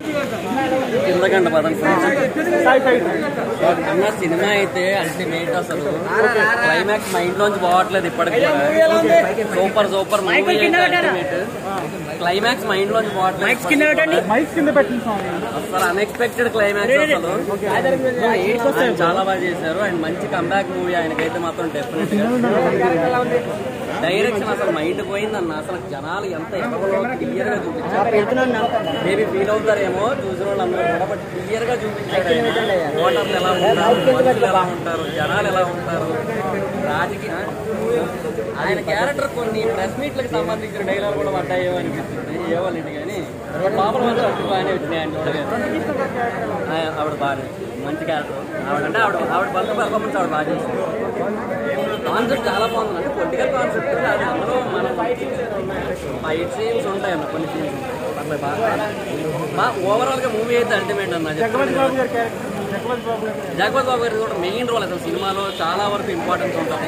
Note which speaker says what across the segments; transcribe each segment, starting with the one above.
Speaker 1: కిందకంట పదం అన్న సినిమా అయితే అల్టిమేట్ అసలు క్లైమాక్స్ మైండ్ లోంచి పోవట్లేదు ఇప్పటికి super super movie ultimate climax mind లోంచి పోవట్లేదు
Speaker 2: మైక్ కింద పెట్టిన స్వామి
Speaker 1: అసలు అన్ఎక్స్పెక్టెడ్ క్లైమాక్స్ అసలు ఆయన చాలా బాగా చేశారు అండ్ మంచి కంబ్యాక్ మూవీ ఆయనకైతే మాత్రం డెఫినెట్ డైరెక్షన్ అసలు మైండ్ పోయిందన్న అసలు జనాలు ఎంత ఎవరో క్లియర్ గా చూపించారు మేబీ ఫీల్ అవుతారేమో చూసిన వాళ్ళందరూ కూడా బట్ క్లియర్ గా చూపించారు ఓటర్లు ఎలా ఉంటారు మనుషులు ఎలా ఉంటారు జనాలు ఎలా ఉంటారు రాజకీయ ఆయన క్యారెక్టర్ కొన్ని ప్రెస్ మీట్లకు సంబంధించిన డైలాగ్ కూడా పడ్డాయో అనిపిస్తుంది ఏవాళ్ళండి కానీ లోపల మాత్రం అటు బాగానే వచ్చినాయి ఆయన చూడగానే ఆ- ఆవిడ బాగానే మంచి క్యారెక్టర్ ఆవిడ అంటే ఆవిడ ఆవిడ బంధు పర్ఫార్మెన్స్ ఆవిడ బాగా చేస్తుంది కాన్సెప్ట్ చాలా బాగుంది అంటే పొలిటికల్ కాన్సెప్ట్ అది అందులో మన ఫైట్ సీన్స్ ఉంటాయి అన్న కొన్ని సీన్స్ అట్లా బాగా బాగా ఓవరాల్ గా మూవీ అయితే అల్టిమేట్ అన్న
Speaker 2: జగపతి బాబు గారి క్యారెక్టర్ జగపతి బాబు గారి
Speaker 1: జగపతి బాబు గారి కూడా మెయిన్ రోల్ అసలు సినిమాలో చాలా వరకు ఇంపార్టెన్స్ ఉంటుంది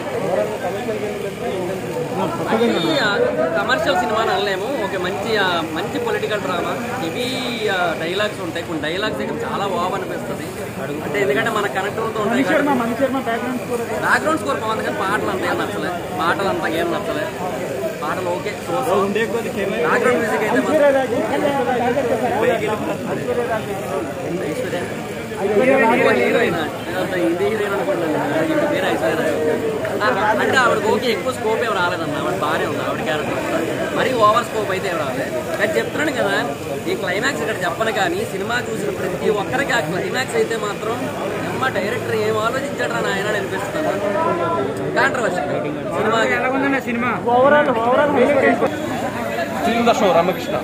Speaker 1: కమర్షియల్ సినిమా అని అనలేము ఒక మంచి ఆ, మంచి పొలిటికల్ డ్రామా ఇవి డైలాగ్స్ ఉంటాయి కొన్ని డైలాగ్స్ అయితే చాలా బాగా అనిపిస్తుంది అంటే ఎందుకంటే మన కనెక్ట్ అవుతూ ఉంటాయి
Speaker 2: Mani Sharma Mani Sharma background score
Speaker 1: background score బాగుంది కానీ పాటలు అంత ఏం నచ్చలే పాటలు అంత ఏం నచ్చలే పాటలు ఓకే బ్యాక్గ్రౌండ్ మ్యూజిక్ అయితే మాత్రం హీరోయిన్ హిందీ హీరోయిన్ అనుకుంటాను ఇంటి పేరు ఐశ్వర్య రాయ్. ఆ, అంటే ఆవిడకి ఓకే ఎక్కువ స్కోప్ ఏం రాలేదన్న ఆవిడ బాగానే ఉంది ఆవిడ క్యారెక్టర్ మరీ ఓవర్ స్కోప్ అయితే ఏం రాలేదు కానీ చెప్తున్నాను కదా ఈ క్లైమాక్స్ ఇక్కడ చెప్పను కానీ సినిమా చూసిన ప్రతి ఒక్కరికి ఆ క్లైమాక్స్ అయితే మాత్రం అమ్మ డైరెక్టర్ ఏం ఆలోచించాడు అని ఆయన అనిపిస్తుంది కాంట్రవర్సీ సినిమా
Speaker 2: ఉందన్న cinema overall overall
Speaker 3: film the show Ramakrishna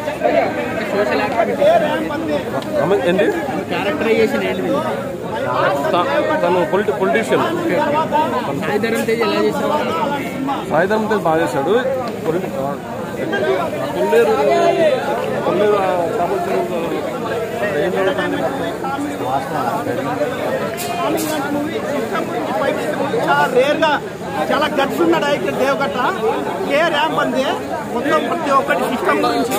Speaker 3: రమ- ఏంటి
Speaker 2: క్యారెక్టరైజేషన్ ఏంటి
Speaker 3: త- తను పొలిటి పొలిటీషియన్
Speaker 2: సాయిధరం తేజ్ ఎలా చేశారు
Speaker 3: సాయిధరం తేజ్ బాగా చేశాడు పొలిటి కొల్లేరు కొల్లేరు ఆ కాకపోతే ఏం జరుగుతుంది
Speaker 4: చాలా రేర్ గా చాలా గట్స్ ఉన్న డైరెక్టర్ దేవగట్ట కే ర్యాంప్ అంది మొత్తం ప్రతి ఒక్కటి సిస్టమ్ గురించి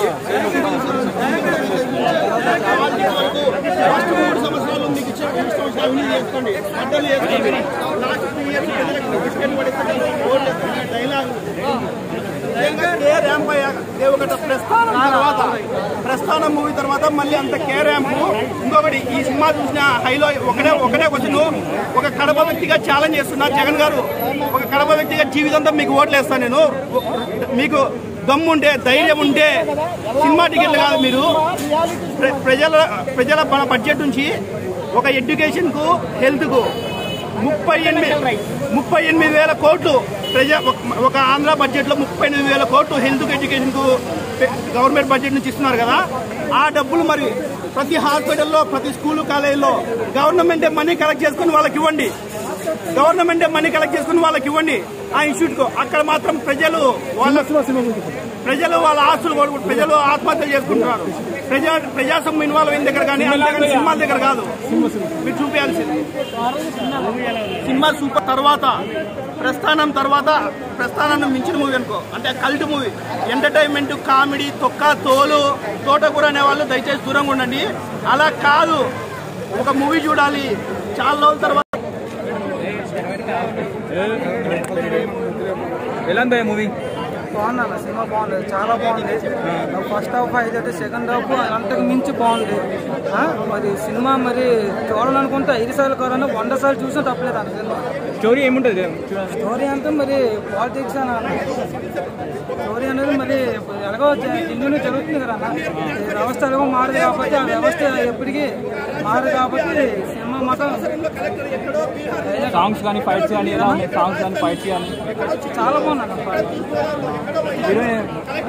Speaker 4: ఫస్ట్ మూడు సంవత్సరాలు మీకు ఇచ్చిన మూడు సంవత్సరాలు అన్ని చేసుకోండి అడ్డలు చేసుకోండి లాస్ట్ టూ ఇయర్స్ ప్రజలకు బిస్కెట్ పడితే డైలాగ్ కే ర్యాంప్ అయ్యాక దేవగట్ట ప్రస్థానం తర్వాత ప్రస్థానం మూవీ తర్వాత మళ్ళీ అంత కే ర్యాంప్ ఇంకొకటి ఈ సినిమా చూసిన హైలో ఒకటే ఒకటే క్వశ్చన్ ఒక కడప వ్యక్తిగా ఛాలెంజ్ చేస్తున్నా జగన్ గారు ఒక కడప వ్యక్తిగా జీవితంతో మీకు ఓట్లు వేస్తాను నేను మీకు దమ్ముంటే ధైర్యం ఉంటే సినిమా టికెట్లు కాదు మీరు ప్ర- ప్రజల ప్రజల మన బడ్జెట్ నుంచి ఒక ఎడ్యుకేషన్కు హెల్త్కు ముప్పై ఎనిమిది ముప్పై ఎనిమిది వేల కోట్లు ప్రజా ఒక- ఒక ఆంధ్ర బడ్జెట్లో ముప్పై ఎనిమిది వేల కోట్లు హెల్త్ ఎడ్యుకేషన్కు గవర్నమెంట్ బడ్జెట్ నుంచి ఇస్తున్నారు కదా ఆ డబ్బులు మరి ప్రతి హాస్పిటల్లో ప్రతి స్కూల్ కాలేజీలో గవర్నమెంటే మనీ కలెక్ట్ చేసుకుని వాళ్ళకి ఇవ్వండి గవర్నమెంటే మనీ కలెక్ట్ చేసుకుని వాళ్ళకి ఇవ్వండి ఆ ఇన్స్టిట్యూట్కు అక్కడ మాత్రం ప్రజలు వాళ్ళ ప్రజలు వాళ్ళ ఆస్తులు కోరుకుంటారు ప్రజలు ఆత్మహత్యలు చేసుకుంటున్నారు ప్రజా ప్రజాస్వామ్యం ఇన్వాల్వ్ అయిన దగ్గర కానీ అంతేగాని సినిమాల దగ్గర కాదు మీరు చూపించాల్సింది సినిమా సూపర్ తర్వాత ప్రస్థానం తర్వాత ప్రస్థానాన్ని మించిన మూవీ అనుకో అంటే కల్ట్ మూవీ ఎంటర్టైన్మెంట్ కామెడీ తొక్క తోలు తోటకూర అనే వాళ్ళు దయచేసి దూరంగా ఉండండి అలా కాదు ఒక మూవీ చూడాలి చాలా రోజుల తర్వాత
Speaker 2: ఎలా ఉంది మూవీ
Speaker 5: బాగుంది అన్న సినిమా బాగుంది చాలా బాగుంది ఫస్ట్ హాఫ్ అయితే సెకండ్ హాఫ్ అంతకు మించి బాగుంది ఆ, మరి సినిమా మరి చూడాలనుకుంటే ఐదు సార్లు కరోనా వంద సార్లు చూసినా తప్పలేదు అన్న సినిమా
Speaker 2: స్టోరీ ఏముంటుంది
Speaker 5: స్టోరీ అంతా మరి పాలిటిక్స్ అని అన్న స్టోరీ అనేది మరి ఎలాగో ఇండియాలో జరుగుతుంది కదా అన్న ఈ వ్యవస్థ ఎలాగో మారదు కాబట్టి ఆ వ్యవస్థ ఎప్పటికీ మారదు కాబట్టి సినిమా మాత్రం
Speaker 2: సాంగ్స్ కానీ ఫైట్స్ కానీ ఎలా ఉన్నాయి సాంగ్స్ కానీ ఫైట్స్ కానీ
Speaker 5: చాలా బాగుంది అన్న
Speaker 2: హీరోయిన్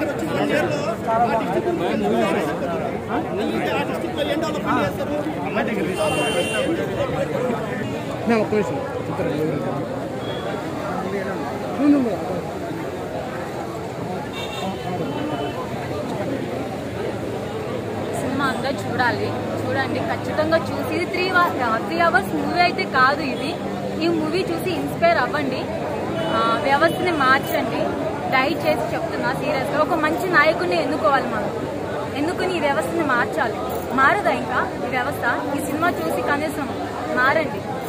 Speaker 6: సినిమా అంతా చూడాలి చూడండి ఖచ్చితంగా చూసి ఇది త్రీ త్రీ అవర్స్ మూవీ అయితే కాదు ఇది ఈ మూవీ చూసి ఇన్స్పైర్ అవ్వండి ఆ, వ్యవస్థని మార్చండి డైట్ చేసి చెప్తున్నా సీరియస్గా ఒక మంచి నాయకుడిని ఎన్నుకోవాలి మనం ఎన్నుకుని ఈ వ్యవస్థని మార్చాలి మారదా ఇంకా ఈ వ్యవస్థ ఈ సినిమా చూసి కనీసం మారండి